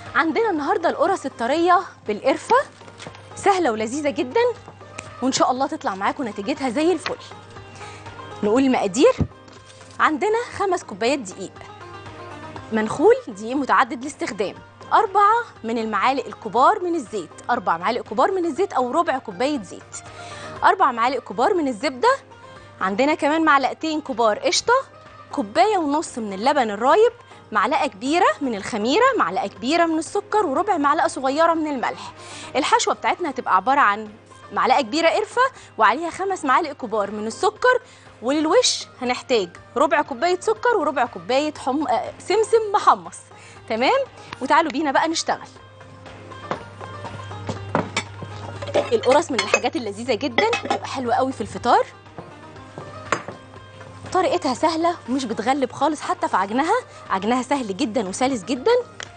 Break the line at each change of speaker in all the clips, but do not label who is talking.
عندنا النهارده القرص الطريه بالقرفه سهله ولذيذه جدا وان شاء الله تطلع معاكم نتيجتها زي الفل نقول المقادير عندنا خمس كوبايات دقيق منخول دقيق متعدد الاستخدام أربعة من المعالق الكبار من الزيت أربع معالق كبار من الزيت أو ربع كوباية زيت أربع معالق كبار من الزبدة عندنا كمان معلقتين كبار قشطة كوباية ونص من اللبن الرايب معلقة كبيرة من الخميرة معلقة كبيرة من السكر وربع معلقة صغيرة من الملح الحشوة بتاعتنا هتبقى عبارة عن معلقة كبيرة قرفة وعليها خمس معالق كبار من السكر وللوش هنحتاج ربع كوباية سكر وربع كوباية حم... آه، سمسم محمص تمام وتعالوا بينا بقى نشتغل القرص من الحاجات اللذيذة جدا بتبقى حلوة قوي في الفطار طريقتها سهلة ومش بتغلب خالص حتى في عجنها عجنها سهل جدا وسلس جدا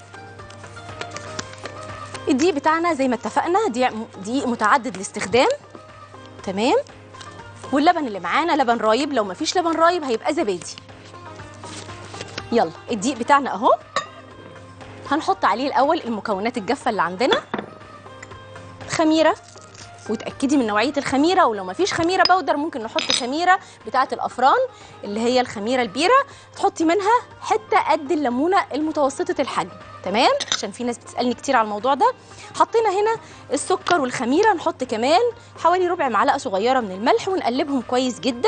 الدقيق بتاعنا زي ما اتفقنا دقيق دقيق متعدد الاستخدام تمام واللبن اللي معانا لبن رايب لو مفيش لبن رايب هيبقى زبادي يلا الدقيق بتاعنا اهو هنحط عليه الاول المكونات الجافه اللي عندنا خميره وتاكدي من نوعيه الخميره ولو مفيش خميره بودر ممكن نحط خميره بتاعه الافران اللي هي الخميره البيره تحطي منها حته قد الليمونه المتوسطه الحجم تمام عشان في ناس بتسالني كتير على الموضوع ده حطينا هنا السكر والخميره نحط كمان حوالي ربع معلقه صغيره من الملح ونقلبهم كويس جدا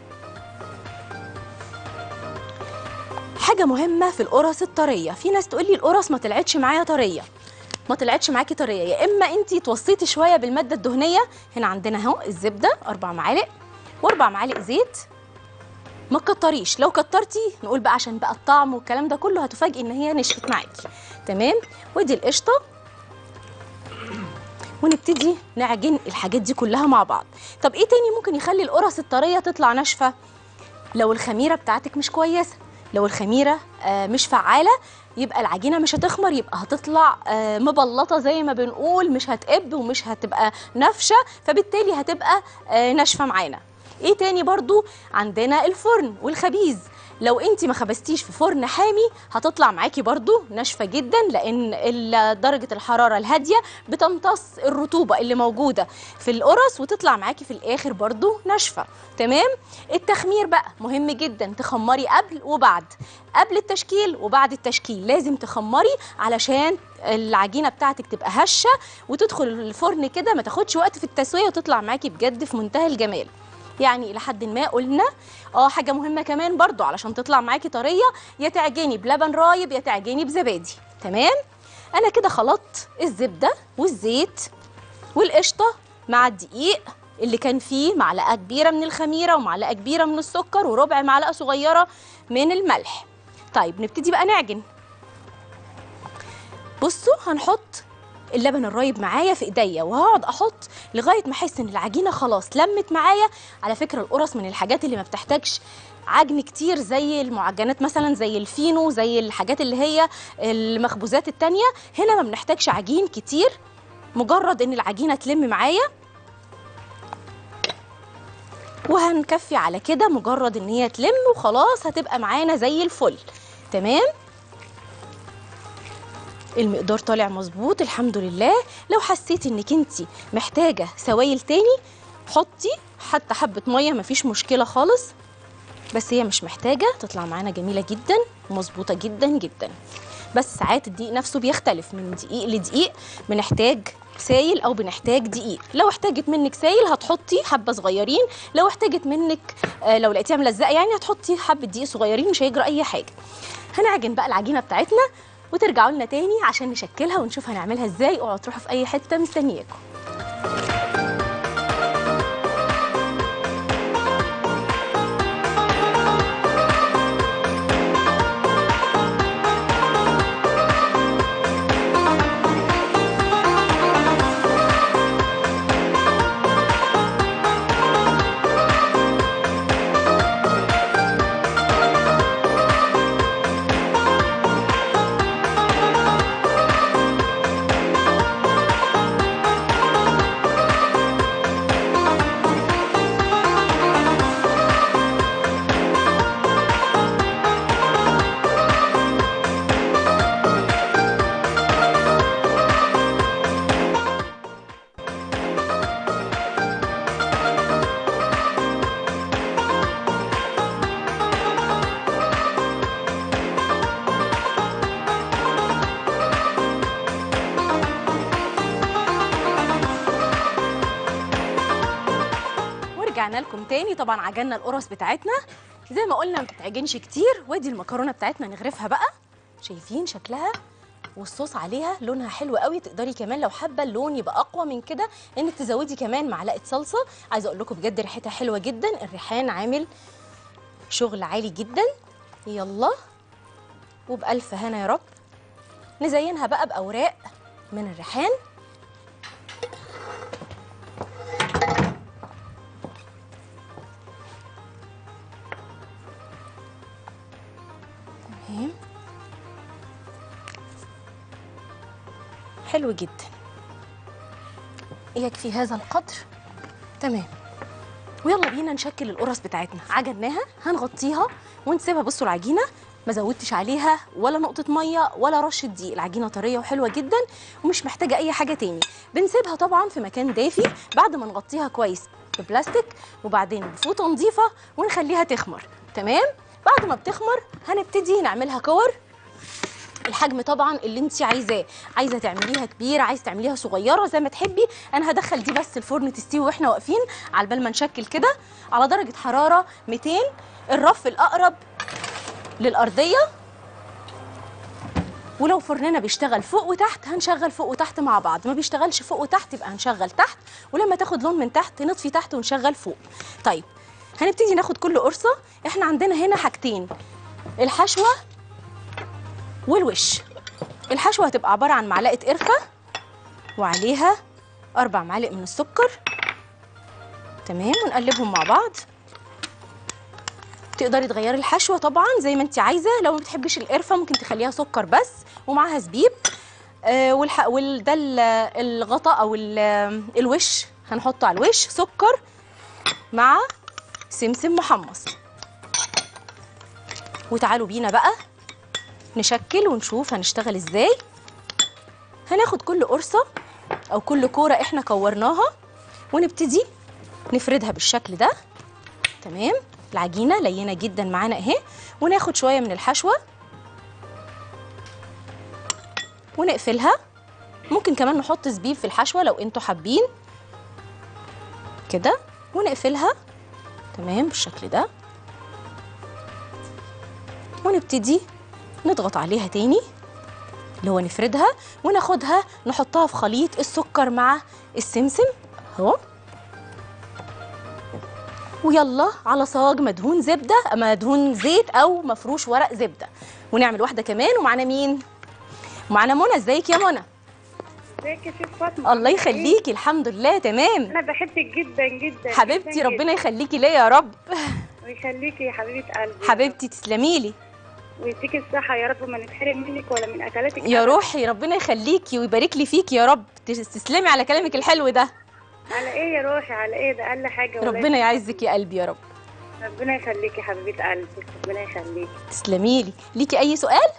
حاجه مهمه في القرص الطريه في ناس تقول لي القرص ما طلعتش معايا طريه ما طلعتش معاكي طريه يا اما انت توصيتي شويه بالماده الدهنيه هنا عندنا اهو الزبده اربع معالق واربع معالق زيت ما تكتريش لو كترتي نقول بقى عشان بقى الطعم والكلام ده كله هتفاجئي ان هي نشفت معاكي تمام ودي القشطه ونبتدي نعجن الحاجات دي كلها مع بعض طب ايه تاني ممكن يخلي القرص الطريه تطلع ناشفه لو الخميره بتاعتك مش كويسه لو الخميره آه، مش فعاله يبقى العجينه مش هتخمر يبقى هتطلع آه، مبلطه زي ما بنقول مش هتقب ومش هتبقى نافشه فبالتالي هتبقى آه، ناشفه معانا ايه تاني برضو عندنا الفرن والخبيز لو انت ما خبزتيش في فرن حامي هتطلع معاكي برضو ناشفه جدا لان ال- درجه الحراره الهاديه بتمتص الرطوبه اللي موجوده في القرص وتطلع معاكي في الاخر برضو ناشفه تمام التخمير بقى مهم جدا تخمري قبل وبعد قبل التشكيل وبعد التشكيل لازم تخمري علشان العجينه بتاعتك تبقى هشه وتدخل الفرن كده ما تاخدش وقت في التسويه وتطلع معاكي بجد في منتهى الجمال يعني الى حد ما قلنا اه حاجه مهمه كمان برضو علشان تطلع معاكي طريه يا تعجني بلبن رايب يا تعجني بزبادي تمام انا كده خلطت الزبده والزيت والقشطه مع الدقيق اللي كان فيه معلقه كبيره من الخميره ومعلقه كبيره من السكر وربع معلقه صغيره من الملح طيب نبتدي بقى نعجن بصوا هنحط اللبن الرايب معايا في ايديا وهقعد احط لغايه ما احس ان العجينه خلاص لمت معايا على فكره القرص من الحاجات اللي ما بتحتاجش عجن كتير زي المعجنات مثلا زي الفينو زي الحاجات اللي هي المخبوزات التانية هنا ما بنحتاجش عجين كتير مجرد ان العجينه تلم معايا وهنكفي على كده مجرد ان هي تلم وخلاص هتبقى معانا زي الفل تمام المقدار طالع مظبوط الحمد لله لو حسيتي انك انت محتاجه سوائل تاني حطي حتى حبه ميه مفيش مشكله خالص بس هي مش محتاجه تطلع معانا جميله جدا ومظبوطه جدا جدا بس ساعات الدقيق نفسه بيختلف من دقيق لدقيق بنحتاج سايل او بنحتاج دقيق لو احتاجت منك سايل هتحطي حبه صغيرين لو احتاجت منك آه، لو لقيتيها ملزقه يعني هتحطي حبه دقيق صغيرين مش هيجرى اي حاجه هنعجن بقى العجينه بتاعتنا وترجعوا لنا تاني عشان نشكلها ونشوف هنعملها ازاي اوعوا تروحوا في اي حته مستنياكم ورجعنا لكم تاني طبعا عجلنا القرص بتاعتنا زي ما قلنا ما بتتعجنش كتير وادي المكرونه بتاعتنا نغرفها بقى شايفين شكلها والصوص عليها لونها حلو قوي تقدري كمان لو حابه اللون يبقى اقوى من كده انك تزودي كمان معلقه صلصه عايزه اقول لكم بجد ريحتها حلوه جدا الريحان عامل شغل عالي جدا يلا وبألف هنا يا رب نزينها بقى بأوراق من الريحان تمام حلو جدا يكفي هذا القدر تمام ويلا بينا نشكل القرص بتاعتنا عجناها هنغطيها ونسيبها بصوا العجينه ما زودتش عليها ولا نقطه ميه ولا رشه دقيق العجينه طريه وحلوه جدا ومش محتاجه اي حاجه تاني بنسيبها طبعا في مكان دافي بعد ما نغطيها كويس ببلاستيك وبعدين بفوطه نظيفه ونخليها تخمر تمام بعد ما بتخمر هنبتدي نعملها كور الحجم طبعا اللي انت عايزاه عايزه تعمليها كبيره عايزه تعمليها صغيره زي ما تحبي انا هدخل دي بس الفرن تستوي واحنا واقفين على بال ما نشكل كده على درجه حراره 200 الرف الاقرب للارضيه ولو فرننا بيشتغل فوق وتحت هنشغل فوق وتحت مع بعض ما بيشتغلش فوق وتحت يبقى هنشغل تحت ولما تاخد لون من تحت نطفي تحت ونشغل فوق طيب هنبتدي ناخد كل قرصه احنا عندنا هنا حاجتين الحشوه والوش الحشوه هتبقى عباره عن معلقه قرفه وعليها اربع معالق من السكر تمام ونقلبهم مع بعض تقدري تغيري الحشوه طبعا زي ما انت عايزه لو ما بتحبيش القرفه ممكن تخليها سكر بس ومعاها زبيب آه والح... وال... ده ال- الغطاء او ال... الوش هنحطه على الوش سكر مع سمسم محمص وتعالوا بينا بقى نشكل ونشوف هنشتغل ازاي هناخد كل قرصة او كل كورة احنا كورناها ونبتدي نفردها بالشكل ده تمام العجينة لينة جدا معانا اهي وناخد شوية من الحشوة ونقفلها ممكن كمان نحط زبيب في الحشوة لو انتوا حابين كده ونقفلها تمام بالشكل ده ونبتدي نضغط عليها تاني اللي هو نفردها وناخدها نحطها في خليط السكر مع السمسم اهو ويلا على صاج مدهون زبده مدهون زيت او مفروش ورق زبده ونعمل واحده كمان ومعانا مين معانا منى ازيك يا منى
ازيك يا شيخ فاطمه
الله يخليكي الحمد لله تمام
انا بحبك جدا جدا
حبيبتي
جداً
ربنا يخليكي ليا يا رب
جداً. ويخليكي يا حبيبه قلبي
حبيبتي تسلمي لي
ويديكي الصحه يا رب وما نتحرم منك ولا من اكلاتك
يا
أبداً.
روحي ربنا يخليكي ويبارك لي فيكي يا رب تس- تسلمي على كلامك الحلو ده
على ايه يا روحي على ايه ده اقل حاجه والله.
ربنا يعزك يا قلبي يا رب
ربنا يخليكي حبيبه قلبي ربنا يخليكي
تسلمي لي ليكي اي سؤال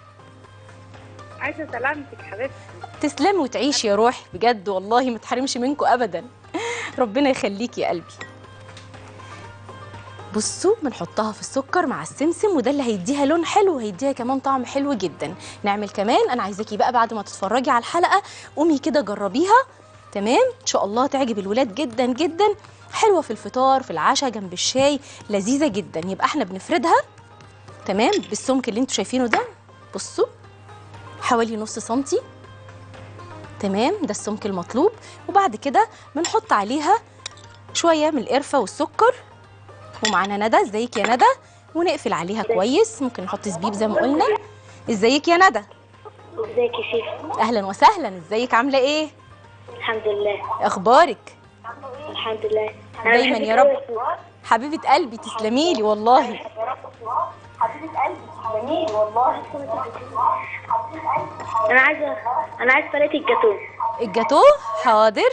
عايزه سلامتك حبيبتي
تسلمي وتعيشي يا روحي بجد والله ما تحرمش منكم ابدا ربنا يخليكي يا قلبي بصوا بنحطها في السكر مع السمسم وده اللي هيديها لون حلو وهيديها كمان طعم حلو جدا نعمل كمان انا عايزاكي بقى بعد ما تتفرجي على الحلقه قومي كده جربيها تمام ان شاء الله تعجب الولاد جدا جدا حلوه في الفطار في العشاء جنب الشاي لذيذه جدا يبقى احنا بنفردها تمام بالسمك اللي انتوا شايفينه ده بصوا حوالي نص سنتي تمام ده السمك المطلوب وبعد كده بنحط عليها شويه من القرفه والسكر ومعانا ندى ازيك يا ندى ونقفل عليها كويس ممكن نحط زبيب زي ما قلنا ازيك يا ندى
ازيك يا شيخ
اهلا وسهلا ازيك عامله ايه
الحمد لله
اخبارك
الحمد لله
دايما يا رب. حبيبه قلبي تسلمي لي والله
انا عايزه انا عايز فلاتة الجاتوه
الجاتو حاضر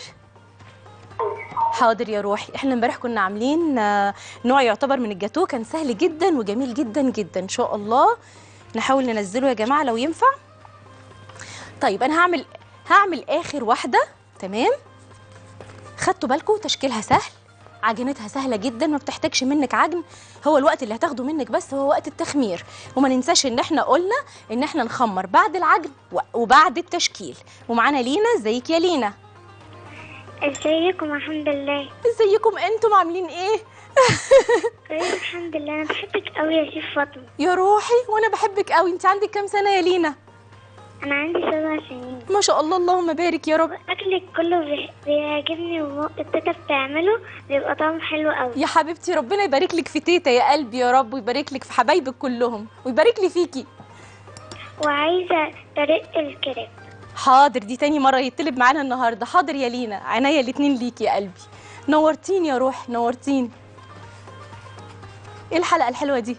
حاضر يا روحي احنا امبارح كنا عاملين آه، نوع يعتبر من الجاتو كان سهل جدا وجميل جدا جدا ان شاء الله نحاول ننزله يا جماعه لو ينفع طيب انا هعمل هعمل اخر واحده تمام خدتوا بالكم تشكيلها سهل عجينتها سهله جدا ما بتحتاجش منك عجن هو الوقت اللي هتاخده منك بس هو وقت التخمير وما ننساش ان احنا قلنا ان احنا نخمر بعد العجن و- وبعد التشكيل ومعانا لينا ازيك يا لينا
ازيكم الحمد لله
ازيكم انتم عاملين ايه
كويس الحمد لله انا بحبك قوي يا شيف فاطمه
يا روحي وانا بحبك قوي انت عندك كام سنه يا لينا
انا عندي سبع سنين
ما شاء الله اللهم بارك يا رب
اكلك كله بي- بيعجبني والتيتا بتعمله بيبقى طعمه حلو قوي
يا حبيبتي ربنا يبارك لك في تيتا يا قلبي يا رب ويبارك لك في حبايبك كلهم ويبارك لي فيكي
وعايزه طريقه الكريب
حاضر دي تاني مرة يطلب معانا النهاردة حاضر يا لينا عينيا الاتنين ليكي يا قلبي نورتيني يا روح نورتيني ايه الحلقة الحلوة دي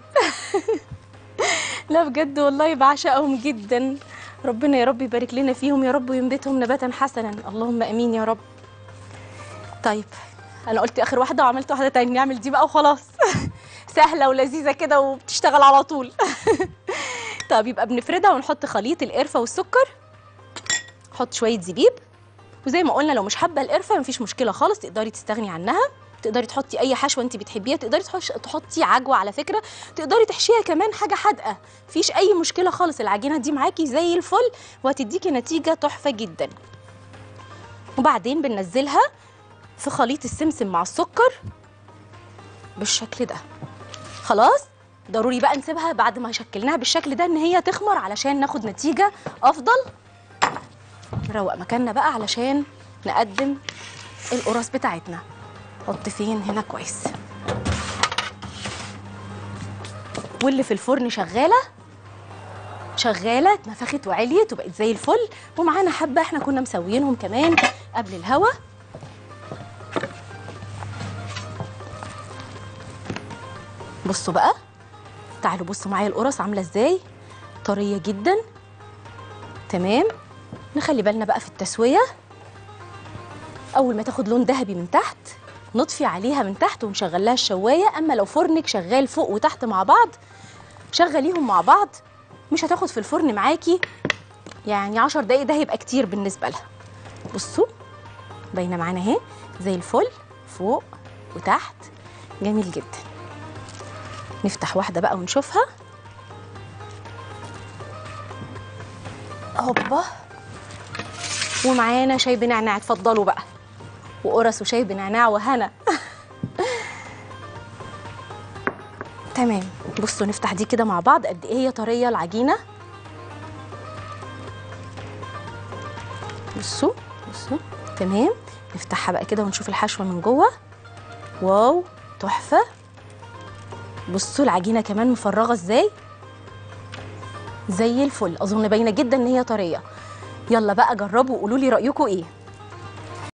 لا بجد والله بعشقهم جدا ربنا يا رب يبارك لنا فيهم يا رب وينبتهم نباتا حسنا اللهم امين يا رب طيب انا قلت اخر واحدة وعملت واحدة تانية نعمل دي بقى وخلاص سهلة ولذيذة كده وبتشتغل على طول طب يبقى بنفردها ونحط خليط القرفة والسكر حط شويه زبيب وزي ما قلنا لو مش حابه القرفه مفيش مشكله خالص تقدري تستغني عنها تقدري تحطي اي حشوه انت بتحبيها تقدري تحش... تحطي عجوه على فكره تقدري تحشيها كمان حاجه حادقه مفيش اي مشكله خالص العجينه دي معاكي زي الفل وهتديكي نتيجه تحفه جدا وبعدين بننزلها في خليط السمسم مع السكر بالشكل ده خلاص ضروري بقى نسيبها بعد ما شكلناها بالشكل ده ان هي تخمر علشان ناخد نتيجه افضل نروق مكاننا بقى علشان نقدم القرص بتاعتنا حط فين هنا كويس واللي في الفرن شغاله شغاله اتنفخت وعليت وبقت زي الفل ومعانا حبه احنا كنا مسويينهم كمان قبل الهوا بصوا بقى تعالوا بصوا معايا القرص عامله ازاي طريه جدا تمام نخلي بالنا بقى في التسويه اول ما تاخد لون ذهبي من تحت نطفي عليها من تحت ونشغل لها الشوايه اما لو فرنك شغال فوق وتحت مع بعض شغليهم مع بعض مش هتاخد في الفرن معاكي يعني عشر دقايق ده هيبقى كتير بالنسبه لها بصوا باينه معانا اهي زي الفل فوق وتحت جميل جدا نفتح واحده بقى ونشوفها هوبا ومعانا شاي بنعناع اتفضلوا بقى وقرص وشاي بنعناع وهنا تمام بصوا نفتح دي كده مع بعض قد ايه هي طريه العجينه بصوا بصوا تمام نفتحها بقى كده ونشوف الحشوه من جوه واو تحفه بصوا العجينه كمان مفرغه ازاي زي الفل اظن باينه جدا ان هي طريه يلا بقى جربوا وقولوا لي رايكم ايه